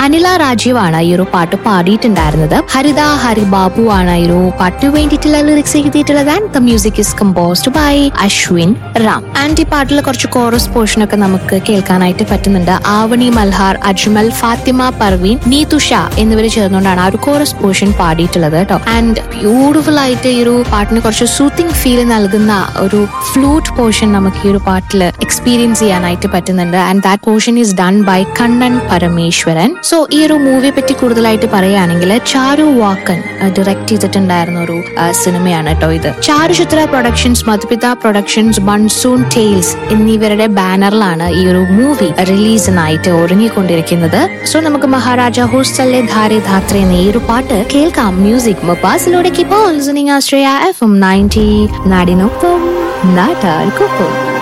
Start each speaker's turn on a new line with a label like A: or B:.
A: അനില രാജീവ് ആണ് ഈ ഒരു പാട്ട് പാടിയിട്ടുണ്ടായിരുന്നത് ഹരിത ഹരിബാബു ആണ് ഈ ഒരു പാട്ടിന് വേണ്ടിയിട്ടുള്ള ലിറിക്സ് എഴുതിയിട്ടുള്ളത് and the music is composed by Ashwin Ram and ഈ പാട്ടിൽ കുറച്ച് കോറസ് പോർഷൻ ഒക്കെ നമുക്ക് കേൾക്കാനായിട്ട് പറ്റുന്നുണ്ട് ആവണി മൽഹാർ അജ്മൽ ഫാത്തിമ പർവീൻ നീതു ഷാ എന്നിവർ ചേർന്നുകൊണ്ടാണ് ആ ഒരു കോറസ് പോർഷൻ പാടിയിട്ടുള്ളത് കേട്ടോ ആൻഡ് ബ്യൂട്ടിഫുൾ ആയിട്ട് ഈ ഒരു പാട്ടിന് കുറച്ച് സൂത്തിങ് ഫീൽ നൽകുന്ന ഒരു ഫ്ലൂട്ട് പോർഷൻ നമുക്ക് ഈ ഒരു പാട്ടിൽ എക്സ്പീരിയൻസ് ചെയ്യാനായിട്ട് പറ്റുന്നുണ്ട് and that portion is done by Kannan Parameswaran so ഈ ഒരു മൂവിയെ പറ്റി കൂടുതലായിട്ട് പറയുകയാണെങ്കിൽ ചാരു വാക്കൻ ഡയറക്ട് ചെയ്തിട്ടുണ്ടായിരുന്ന ഒരു ആ, സിനിമയാണ് കേട്ടോ ഇത് Charuchitra productions Madhupita productions monsoon tales എന്നിവരുടെ ബാനറിലാണ് ഈ ഒരു മൂവി റിലീസിനായിട്ട് ഒരുങ്ങിക്കൊണ്ടിരിക്കുന്നത് സോ നമുക്ക് മഹാരാജ ഹോസ്റ്റലിലെ ധാരെ ധാത്രെ എന്ന ഈ ഒരു പാട്ട് കേൾക്കാം മ്യൂസിക് മപ്പാസിലൂടെ ഇപ്പോൾ listening Ashraya F M ninety നാടിനൊപ്പം നാട്ടാർക്കൊപ്പം